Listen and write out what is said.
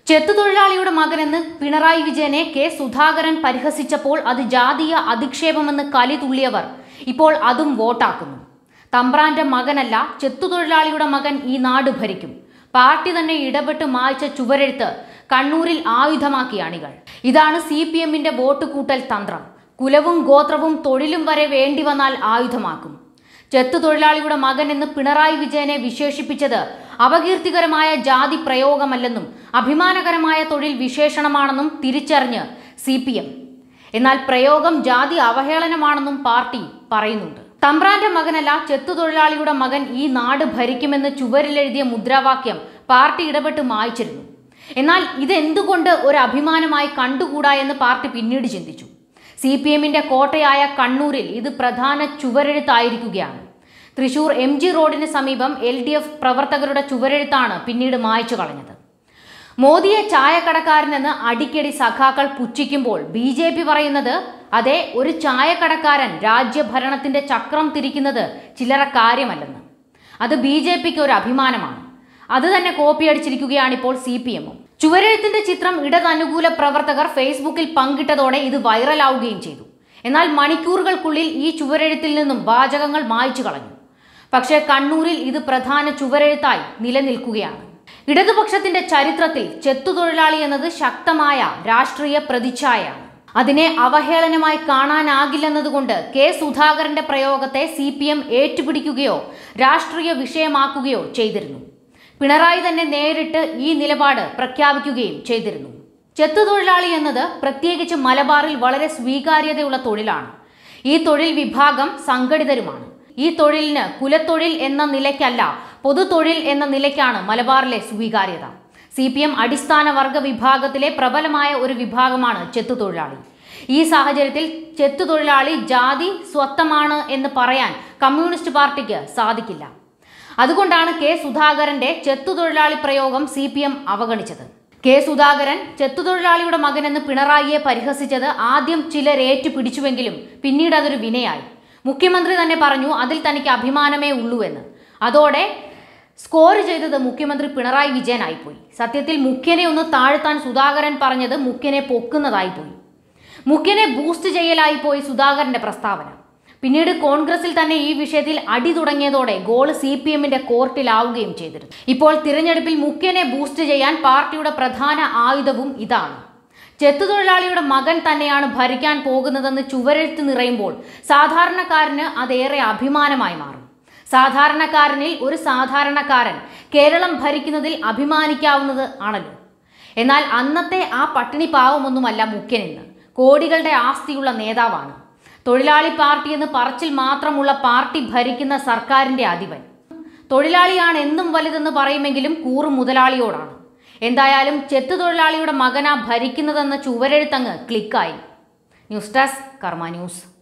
ചെത്തുതൊഴിലാളിയുടെ മകനെന്ന് പിണറായി വിജയനെ കെ സുധാകരൻ പരിഹസിച്ചപ്പോൾ അത് ജാതീയ അധിക്ഷേപമെന്ന് കലി തുള്ളിയവർ ഇപ്പോൾ അതും വോട്ടാക്കുന്നു തമ്പ്രാന്റെ മകനല്ല ചെത്തുതൊഴിലാളിയുടെ മകൻ ഈ നാട് ഭരിക്കും പാർട്ടി തന്നെ ഇടപെട്ട് മായ്ച്ച ചുവരെഴുത്ത് കണ്ണൂരിൽ ആയുധമാക്കിയ അണികൾ ഇതാണ് സി പി എമ്മിന്റെ വോട്ട് കൂട്ടൽ തന്ത്രം കുലവും ഗോത്രവും തൊഴിലും വരെ വേണ്ടി വന്നാൽ ആയുധമാക്കും ചെത്തുതൊഴിലാളിയുടെ മകൻ എന്ന് പിണറായി വിജയനെ വിശേഷിപ്പിച്ചത് അപകീർത്തികരമായ ജാതി പ്രയോഗമല്ലെന്നും അഭിമാനകരമായ തൊഴിൽ വിശേഷണമാണെന്നും തിരിച്ചറിഞ്ഞ് സി പി എം എന്നാൽ പ്രയോഗം ജാതി അവഹേളനമാണെന്നും പാർട്ടി പറയുന്നുണ്ട് തമ്പ്രാന്റെ മകനല്ല ചെത്തുതൊഴിലാളിയുടെ മകൻ ഈ നാട് ഭരിക്കുമെന്ന് ചുവരിലെഴുതിയ മുദ്രാവാക്യം പാർട്ടി ഇടപെട്ട് മായ്ച്ചിരുന്നു എന്നാൽ ഇതെന്തുകൊണ്ട് ഒരു അഭിമാനമായി കണ്ടുകൂടാ എന്ന് പാർട്ടി പിന്നീട് ചിന്തിച്ചു സി പി എമ്മിന്റെ കോട്ടയായ കണ്ണൂരിൽ ഇത് പ്രധാന ചുവരെഴുത്തായിരിക്കുകയാണ് തൃശൂർ എം ജി റോഡിന് സമീപം എൽ ഡി എഫ് പ്രവർത്തകരുടെ ചുവരെഴുത്താണ് പിന്നീട് മായ്ച്ചു കളഞ്ഞത് മോദിയെ ചായക്കടക്കാരനെന്ന് അടിക്കടി സഖാക്കൾ പുച്ഛിക്കുമ്പോൾ ബി ജെ പി പറയുന്നത് അതെ ഒരു ചായക്കടക്കാരൻ രാജ്യഭരണത്തിന്റെ ചക്രം തിരിക്കുന്നത് ചില്ലറ കാര്യമല്ലെന്ന് അത് ബി ജെ പിക്ക് ഒരു അഭിമാനമാണ് അത് തന്നെ കോപ്പിയടിച്ചിരിക്കുകയാണിപ്പോൾ സി പി എമ്മും ചുവരെഴുത്തിന്റെ ചിത്രം ഇടതനുകൂല പ്രവർത്തകർ ഫേസ്ബുക്കിൽ പങ്കിട്ടതോടെ ഇത് വൈറലാവുകയും ചെയ്തു എന്നാൽ മണിക്കൂറുകൾക്കുള്ളിൽ ഈ ചുവരെഴുത്തിൽ നിന്നും വാചകങ്ങൾ മായ്ച്ചു കളഞ്ഞു പക്ഷേ കണ്ണൂരിൽ ഇത് പ്രധാന ചുവരെഴുത്തായി നിലനിൽക്കുകയാണ് ഇടതുപക്ഷത്തിന്റെ ചരിത്രത്തിൽ ചെത്തുതൊഴിലാളി എന്നത് ശക്തമായ രാഷ്ട്രീയ പ്രതിച്ഛായയാണ് അതിനെ അവഹേളനമായി കാണാനാകില്ലെന്നതുകൊണ്ട് കെ സുധാകരന്റെ പ്രയോഗത്തെ സി പി എം ഏറ്റുപിടിക്കുകയോ രാഷ്ട്രീയ വിഷയമാക്കുകയോ ചെയ്തിരുന്നു പിണറായി തന്നെ നേരിട്ട് ഈ നിലപാട് പ്രഖ്യാപിക്കുകയും ചെയ്തിരുന്നു ചെത്തുതൊഴിലാളി എന്നത് പ്രത്യേകിച്ച് മലബാറിൽ വളരെ സ്വീകാര്യതയുള്ള തൊഴിലാണ് ഈ തൊഴിൽ വിഭാഗം സംഘടിതരുമാണ് ഈ തൊഴിലിന് കുലത്തൊഴിൽ എന്ന നിലയ്ക്കല്ല പൊതുതൊഴിൽ എന്ന നിലയ്ക്കാണ് മലബാറിലെ സ്വീകാര്യത സി പി എം അടിസ്ഥാന വർഗ വിഭാഗത്തിലെ പ്രബലമായ ഒരു വിഭാഗമാണ് ചെത്തുതൊഴിലാളി ഈ സാഹചര്യത്തിൽ ചെത്തുതൊഴിലാളി ജാതി സ്വത്തമാണ് എന്ന് പറയാൻ കമ്മ്യൂണിസ്റ്റ് പാർട്ടിക്ക് സാധിക്കില്ല അതുകൊണ്ടാണ് കെ സുധാകരന്റെ ചെത്തുതൊഴിലാളി പ്രയോഗം സി പി എം അവഗണിച്ചത് കെ സുധാകരൻ ചെത്തുതൊഴിലാളിയുടെ മകനെന്ന് പിണറായിയെ പരിഹസിച്ചത് ആദ്യം ചിലർ ഏറ്റുപിടിച്ചുവെങ്കിലും പിന്നീട് അതൊരു വിനയായി മുഖ്യമന്ത്രി തന്നെ പറഞ്ഞു അതിൽ തനിക്ക് അഭിമാനമേ ഉള്ളൂ എന്ന് അതോടെ സ്കോർ ചെയ്തത് മുഖ്യമന്ത്രി പിണറായി വിജയനായിപ്പോയി സത്യത്തിൽ മുഖ്യനെ ഒന്ന് താഴ്ത്താൻ സുധാകരൻ പറഞ്ഞത് മുഖ്യനെ പൊക്കുന്നതായിപ്പോയി മുഖ്യനെ ബൂസ്റ്റ് ചെയ്യലായി പോയി സുധാകരന്റെ പ്രസ്താവന പിന്നീട് കോൺഗ്രസിൽ തന്നെ ഈ വിഷയത്തിൽ അടി തുടങ്ങിയതോടെ ഗോൾ സി പി എമ്മിന്റെ കോർട്ടിലാവുകയും ചെയ്തിരുന്നു ഇപ്പോൾ തിരഞ്ഞെടുപ്പിൽ മുഖ്യനെ ബൂസ്റ്റ് ചെയ്യാൻ പാർട്ടിയുടെ പ്രധാന ആയുധവും ഇതാണ് ചെത്തുതൊഴിലാളിയുടെ മകൻ തന്നെയാണ് ഭരിക്കാൻ പോകുന്നതെന്ന് ചുവരെഴുത്ത് നിറയുമ്പോൾ സാധാരണക്കാരന് അതേറെ അഭിമാനമായി മാറും സാധാരണക്കാരനിൽ ഒരു സാധാരണക്കാരൻ കേരളം ഭരിക്കുന്നതിൽ അഭിമാനിക്കാവുന്നത് ആണല്ലോ എന്നാൽ അന്നത്തെ ആ പട്ടിണി പാവമൊന്നുമല്ല മുഖ്യനെന്ന് കോടികളുടെ ആസ്തിയുള്ള നേതാവാണ് തൊഴിലാളി പാർട്ടി എന്ന് പറച്ചിൽ മാത്രമുള്ള പാർട്ടി ഭരിക്കുന്ന സർക്കാരിന്റെ അധിപൻ തൊഴിലാളിയാണ് എന്നും വലുതെന്ന് പറയുമെങ്കിലും കൂറു മുതലാളിയോടാണ് എന്തായാലും ചെത്തുതൊഴിലാളിയുടെ മകനാ ഭരിക്കുന്നതെന്ന ചുവരെഴുത്തങ്ങ് ക്ലിക്കായി ന്യൂസ് ഡെസ്ക് കർമ്മ ന്യൂസ്